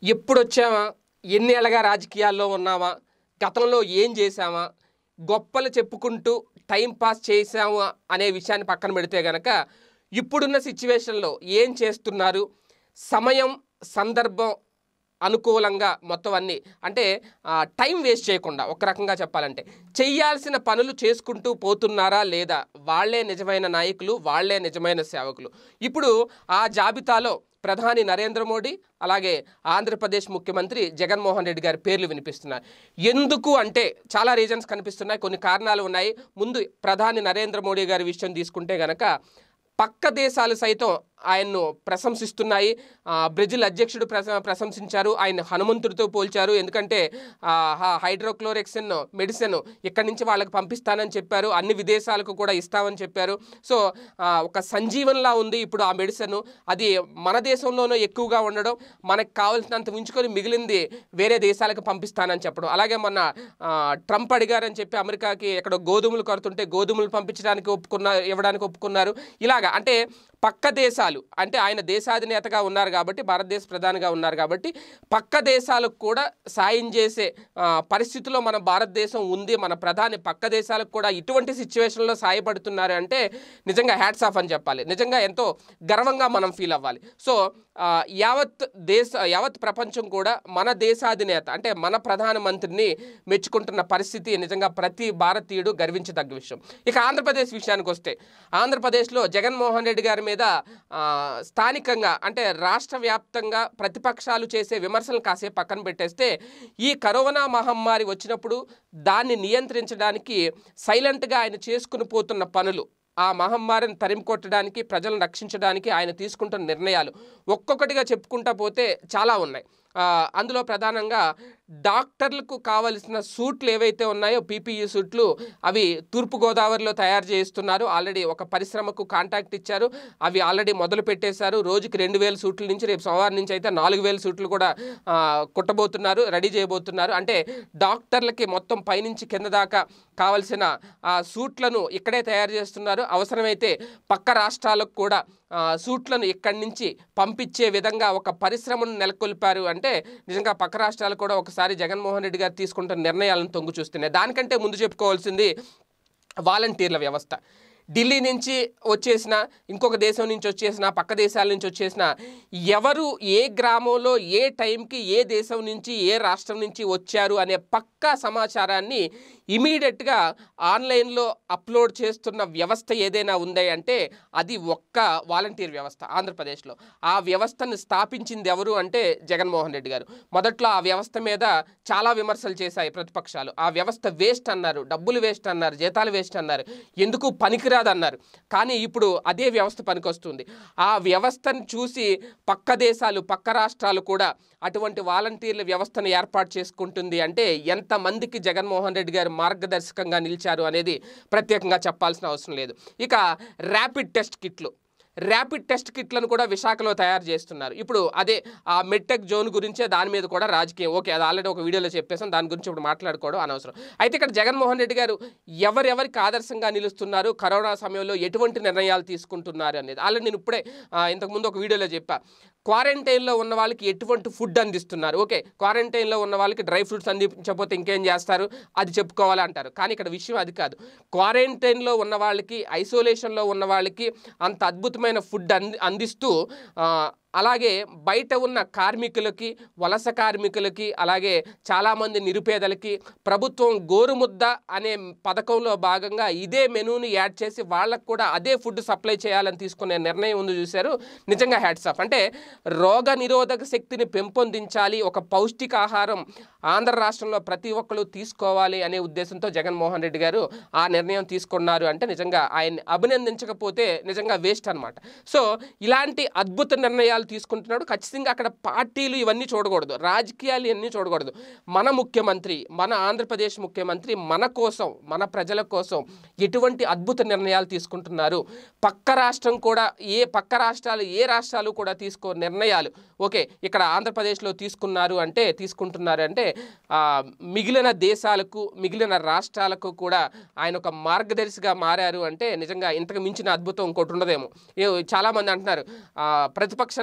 ఎప్పుడు వచ్చామా ఎన్నేళ్ళగా రాజకీయాల్లో ఉన్నామా గతంలో ఏం చేశామా గొప్పలు చెప్పుకుంటూ టైం పాస్ చేసామా అనే విషయాన్ని పక్కన పెడితే గనక ఇప్పుడున్న సిచ్యువేషన్లో ఏం చేస్తున్నారు సమయం సందర్భం అనుకూలంగా మొత్తం అన్నీ అంటే ఆ, టైం వేస్ట్ చేయకుండా ఒక రకంగా చెప్పాలంటే చెయ్యాల్సిన పనులు చేసుకుంటూ పోతున్నారా లేదా వాళ్ళే నిజమైన నాయకులు వాళ్ళే నిజమైన సేవకులు ఇప్పుడు ఆ జాబితాలో ప్రధాని నరేంద్ర మోడీ అలాగే ఆంధ్రప్రదేశ్ ముఖ్యమంత్రి జగన్మోహన్ రెడ్డి గారి పేర్లు వినిపిస్తున్నాయి ఎందుకు అంటే చాలా రీజన్స్ కనిపిస్తున్నాయి కొన్ని కారణాలు ఉన్నాయి ముందు ప్రధాని నరేంద్ర మోడీ గారి విషయం తీసుకుంటే గనక పక్క దేశాలు సైతం ఆయన్ను ప్రశంసిస్తున్నాయి ఆ, బ్రెజిల్ అధ్యక్షుడు ప్రశ ప్రశంసించారు ఆయన హనుమంతుడితో పోల్చారు ఎందుకంటే ఆ, హ- హైడ్రోక్లోరెక్సిన్ మెడిసిన్ ఇక్కడి నుంచి వాళ్ళకి పంపిస్తానని చెప్పారు అన్ని విదేశాలకు కూడా ఇస్తామని చెప్పారు సో ఆ, ఒక సంజీవన్లా ఉంది ఇప్పుడు ఆ మెడిసిన్ అది మన దేశంలోనూ ఎక్కువగా ఉండడం మనకు కావాల్సినంత ఉంచుకొని మిగిలింది వేరే దేశాలకు పంపిస్తానని చెప్పడం అలాగే మొన్న ఆ, ట్రంప్ అడిగారని చెప్పి అమెరికాకి ఎక్కడ గోధుమలు కొడుతుంటే గోధుమలు పంపించడానికి ఒప్పుకున్నారు ఇవ్వడానికి ఒప్పుకున్నారు ఇలాగా అంటే పక్క దేశాలు అంటే ఆయన దేశాధినేతగా ఉన్నారు కాబట్టి భారతదేశ ప్రధానిగా ఉన్నారు కాబట్టి పక్క దేశాలకు కూడా సాయం చేసే ఆ, పరిస్థితిలో మన భారతదేశం ఉంది మన ప్రధాని పక్క దేశాలకు కూడా ఇటువంటి సిచ్యువేషన్లో సాయపడుతున్నారు అంటే నిజంగా హ్యాట్స్ ఆఫ్ అని చెప్పాలి నిజంగా ఎంతో గర్వంగా మనం ఫీల్ అవ్వాలి సో ఆ, యావత్ దేశ యావత్ ప్రపంచం కూడా మన దేశాధినేత అంటే మన ప్రధానమంత్రిని మెచ్చుకుంటున్న పరిస్థితి నిజంగా ప్రతి భారతీయుడు గర్వించదగ్గ విషయం ఇక ఆంధ్రప్రదేశ్ విషయానికి వస్తే ఆంధ్రప్రదేశ్లో జగన్మోహన్ రెడ్డి గారి మీద ఆ, స్థానికంగా అంటే రాష్ట్ర వ్యాప్తంగా ప్రతిపక్షాలు చేసే విమర్శలు కాసేపు పక్కన పెట్టేస్తే ఈ కరోనా మహమ్మారి వచ్చినప్పుడు దాన్ని నియంత్రించడానికి సైలెంట్గా ఆయన చేసుకుని పోతున్న పనులు ఆ మహమ్మారిని తరిమి కొట్టడానికి ప్రజలను రక్షించడానికి ఆయన తీసుకుంటున్న నిర్ణయాలు ఒక్కొక్కటిగా చెప్పుకుంటా పోతే చాలా ఉన్నాయి ఆ, అందులో ప్రధానంగా డాక్టర్లకు కావలసిన సూట్లు ఏవైతే ఉన్నాయో పీపీఈ సూట్లు అవి తూర్పుగోదావరిలో తయారు చేస్తున్నారు ఆల్రెడీ ఒక పరిశ్రమకు కాంటాక్ట్ ఇచ్చారు అవి ఆల్రెడీ మొదలు పెట్టేశారు రోజుకి రెండు వేల సూట్ల నుంచి రేపు సోమవారం నుంచి అయితే నాలుగు వేల సూట్లు కూడా ఆ, కుట్టబోతున్నారు రెడీ చేయబోతున్నారు అంటే డాక్టర్లకి మొత్తం పైనుంచి కింద దాకా కావలసిన ఆ సూట్లను ఇక్కడే తయారు చేస్తున్నారు అవసరమైతే పక్క రాష్ట్రాలకు కూడా ఆ, సూట్లను ఇక్కడి నుంచి పంపించే విధంగా ఒక పరిశ్రమను నెలకొల్పారు అంటే నిజంగా పక్క రాష్ట్రాలు కూడా ఒకసారి జగన్మోహన్ రెడ్డి గారు తీసుకుంటున్న నిర్ణయాలను తొంగు చూస్తున్నాయి దానికంటే ముందు చెప్పుకోవాల్సింది వాలంటీర్ల వ్యవస్థ ఢిల్లీ నుంచి వచ్చేసిన ఇంకొక దేశం నుంచి వచ్చేసిన పక్క దేశాల నుంచి వచ్చేసిన ఎవరు ఏ గ్రామంలో ఏ టైంకి ఏ దేశం నుంచి ఏ రాష్ట్రం నుంచి వచ్చారు అనే పక్కా సమాచారాన్ని ఇమీడియట్గా ఆన్లైన్లో అప్లోడ్ చేస్తున్న వ్యవస్థ ఏదైనా ఉంది అంటే అది ఒక్క వాలంటీర్ వ్యవస్థ ఆంధ్రప్రదేశ్లో ఆ వ్యవస్థను స్థాపించింది ఎవరు అంటే జగన్మోహన్ రెడ్డి గారు మొదట్లో ఆ వ్యవస్థ మీద చాలా విమర్శలు చేశాయి ప్రతిపక్షాలు ఆ వ్యవస్థ వేస్ట్ అన్నారు డబ్బులు వేస్ట్ అన్నారు జీతాలు వేస్ట్ అన్నారు ఎందుకు పనికిరాదు అన్నారు కానీ ఇప్పుడు అదే వ్యవస్థ పనికొస్తుంది ఆ వ్యవస్థను చూసి పక్క దేశాలు పక్క రాష్ట్రాలు కూడా అటువంటి వాలంటీర్ల వ్యవస్థను ఏర్పాటు చేసుకుంటుంది అంటే ఎంతమందికి జగన్మోహన్ రెడ్డి గారు మార్గదర్శకంగా నిలిచారు అనేది ప్రత్యేకంగా చెప్పాల్సిన అవసరం లేదు ఇక ర్యాపిడ్ టెస్ట్ కిట్లు ర్యాపిడ్ టెస్ట్ కిట్లను కూడా విశాఖలో తయారు చేస్తున్నారు ఇప్పుడు అదే ఆ మెడ్టెక్ జోన్ గురించే దాని మీద కూడా రాజకీయం ఓకే అది ఆల్రెడీ ఒక వీడియోలో చెప్పేసాం దాని గురించి ఇప్పుడు మాట్లాడుకోవడం అనవసరం అయితే ఇక్కడ జగన్మోహన్ రెడ్డి గారు ఎవరెవరికి ఆదర్శంగా నిలుస్తున్నారు కరోనా సమయంలో ఎటువంటి నిర్ణయాలు తీసుకుంటున్నారు అనేది ఆల్రెడీ నేను ఇప్పుడే ఆ, ఇంతకుముందు ఒక వీడియోలో చెప్పా క్వారంటైన్లో ఉన్న వాళ్ళకి ఎటువంటి ఫుడ్ అందిస్తున్నారు ఓకే క్వారంటైన్లో ఉన్న వాళ్ళకి డ్రై ఫ్రూట్స్ అందించకపోతే ఇంకేం చేస్తారు అది చెప్పుకోవాలి అంటారు కానీ ఇక్కడ విషయం అది కాదు క్వారంటైన్లో ఉన్న వాళ్ళకి ఐసోలేషన్లో ఉన్న వాళ్ళకి అంత అద్భుతమైన ఫుడ్ అంది అందిస్తూ ఆ, అలాగే బయట ఉన్న కార్మికులకి వలస కార్మికులకి అలాగే చాలామంది నిరుపేదలకి ప్రభుత్వం గోరుముద్ద అనే పథకంలో భాగంగా ఇదే మెనూని యాడ్ చేసి వాళ్ళకు కూడా అదే ఫుడ్ సప్లై చేయాలని తీసుకునే నిర్ణయం ఉంది చూశారు నిజంగా హ్యాట్స్ ఆఫ్ అంటే రోగ నిరోధక శక్తిని పెంపొందించాలి ఒక పౌష్టికాహారం ఆంధ్ర రాష్ట్రంలో ప్రతి ఒక్కరు తీసుకోవాలి అనే ఉద్దేశంతో జగన్మోహన్ రెడ్డి గారు ఆ నిర్ణయం తీసుకున్నారు అంటే నిజంగా ఆయన్ని అభినందించకపోతే నిజంగా వేస్ట్ అనమాట సో ఇలాంటి అద్భుత నిర్ణయాలు తీసుకుంటున్నాడు ఖచ్చితంగా అక్కడ పార్టీలు ఇవన్నీ చూడకూడదు రాజకీయాలు ఇవన్నీ చూడకూడదు మన ముఖ్యమంత్రి మన ఆంధ్రప్రదేశ్ ముఖ్యమంత్రి మన కోసం మన ప్రజల కోసం ఎటువంటి అద్భుత నిర్ణయాలు తీసుకుంటున్నారు పక్క రాష్ట్రం కూడా ఏ పక్క రాష్ట్రాలు ఏ రాష్ట్రాలు కూడా తీసుకో నిర్ణయాలు ఓకే ఇక్కడ ఆంధ్రప్రదేశ్లో తీసుకున్నారు అంటే తీసుకుంటున్నారు అంటే ఆ, మిగిలిన దేశాలకు మిగిలిన రాష్ట్రాలకు కూడా ఆయన ఒక మార్గదర్శిగా మారారు అంటే నిజంగా ఇంతకు మించిన అద్భుతం ఇంకోటి ఉండదేమో ఏ- చాలామంది అంటున్నారు ఆ, ప్రతిపక్ష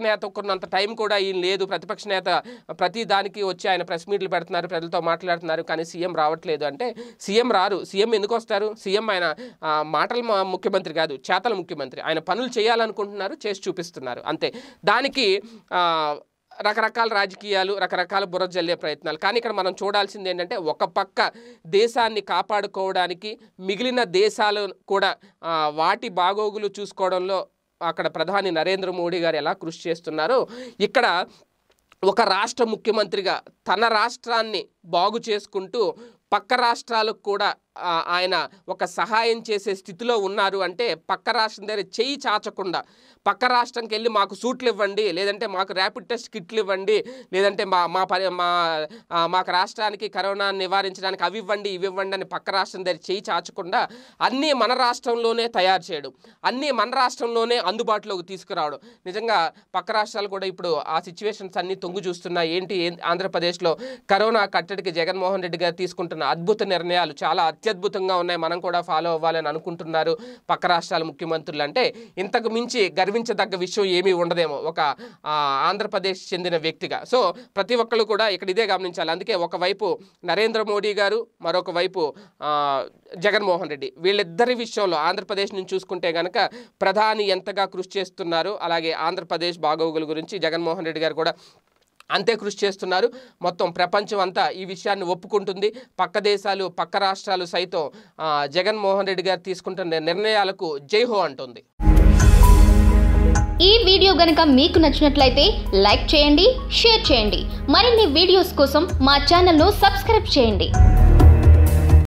నేతకున్నంత టైం కూడా ఈయన లేదు ప్రతిపక్ష నేత ప్రతి దానికి వచ్చి ఆయన ప్రెస్ మీట్లు పెడుతున్నారు ప్రజలతో మాట్లాడుతున్నారు కానీ సీఎం రావట్లేదు అంటే సీఎం రారు సీఎం ఎందుకు వస్తారు సీఎం ఆయన ఆ, మాటల మ- ముఖ్యమంత్రి కాదు చేతల ముఖ్యమంత్రి ఆయన పనులు చేయాలనుకుంటున్నారు చేసి చూపిస్తున్నారు అంతే దానికి ఆ, రకరకాల రాజకీయాలు రకరకాల బుర్ర జల్లే ప్రయత్నాలు కానీ ఇక్కడ మనం చూడాల్సింది ఏంటంటే ఒక పక్క దేశాన్ని కాపాడుకోవడానికి మిగిలిన దేశాలు కూడా ఆ, వాటి బాగోగులు చూసుకోవడంలో అక్కడ ప్రధాని నరేంద్ర మోడీ గారు ఎలా కృషి చేస్తున్నారో ఇక్కడ ఒక రాష్ట్ర ముఖ్యమంత్రిగా తన రాష్ట్రాన్ని బాగు చేసుకుంటూ పక్క రాష్ట్రాలకు కూడా ఆ, ఆయన ఒక సహాయం చేసే స్థితిలో ఉన్నారు అంటే పక్క రాష్ట్రం దగ్గర చెయ్యి చాచకుండా పక్క రాష్ట్రంకి వెళ్ళి మాకు సూట్లు ఇవ్వండి లేదంటే మాకు ర్యాపిడ్ టెస్ట్ కిట్లు ఇవ్వండి లేదంటే మా మా పరి మా ఆ, మాకు రాష్ట్రానికి కరోనా నివారించడానికి అవి ఇవ్వండి ఇవి ఇవ్వండి అని పక్క రాష్ట్రం దగ్గర చేయి చాచకుండా అన్నీ మన రాష్ట్రంలోనే తయారు చేయడం అన్నీ మన రాష్ట్రంలోనే అందుబాటులోకి తీసుకురావడం నిజంగా పక్క రాష్ట్రాలు కూడా ఇప్పుడు ఆ సిచ్యువేషన్స్ అన్నీ తొంగు చూస్తున్నాయి ఏంటి ఏం- ఆంధ్రప్రదేశ్లో కరోనా కట్టడికి జగన్మోహన్ రెడ్డి గారు తీసుకుంటున్న అద్భుత నిర్ణయాలు చాలా అత్యద్భుతంగా ఉన్నాయి మనం కూడా ఫాలో అవ్వాలని అనుకుంటున్నారు పక్క రాష్ట్రాల ముఖ్యమంత్రులు అంటే ఇంతకు మించి గర్వించదగ్గ విషయం ఏమీ ఉండదేమో ఒక ఆ, ఆంధ్రప్రదేశ్ చెందిన వ్యక్తిగా సో ప్రతి ఒక్కళ్ళు కూడా ఇక్కడ ఇదే గమనించాలి అందుకే ఒకవైపు నరేంద్ర మోడీ గారు మరొక వైపు ఆ, జగన్మోహన్ రెడ్డి వీళ్ళిద్దరి విషయంలో ఆంధ్రప్రదేశ్ నుంచి చూసుకుంటే కనుక ప్రధాని ఎంతగా కృషి చేస్తున్నారు అలాగే ఆంధ్రప్రదేశ్ బాగోగుల గురించి జగన్మోహన్ రెడ్డి గారు కూడా అంతే కృషి చేస్తున్నారు మొత్తం ప్రపంచం అంతా ఈ విషయాన్ని ఒప్పుకుంటుంది పక్క దేశాలు పక్క రాష్ట్రాలు సైతం ఆ, జగన్మోహన్ రెడ్డి గారు తీసుకుంటున్న నిర్ణయాలకు జై హో అంటుంది ఈ వీడియో గనక మీకు నచ్చినట్లయితే లైక్ చేయండి షేర్ చేయండి మరిన్ని వీడియోస్ కోసం మా ఛానల్ను సబ్స్క్రైబ్ చేయండి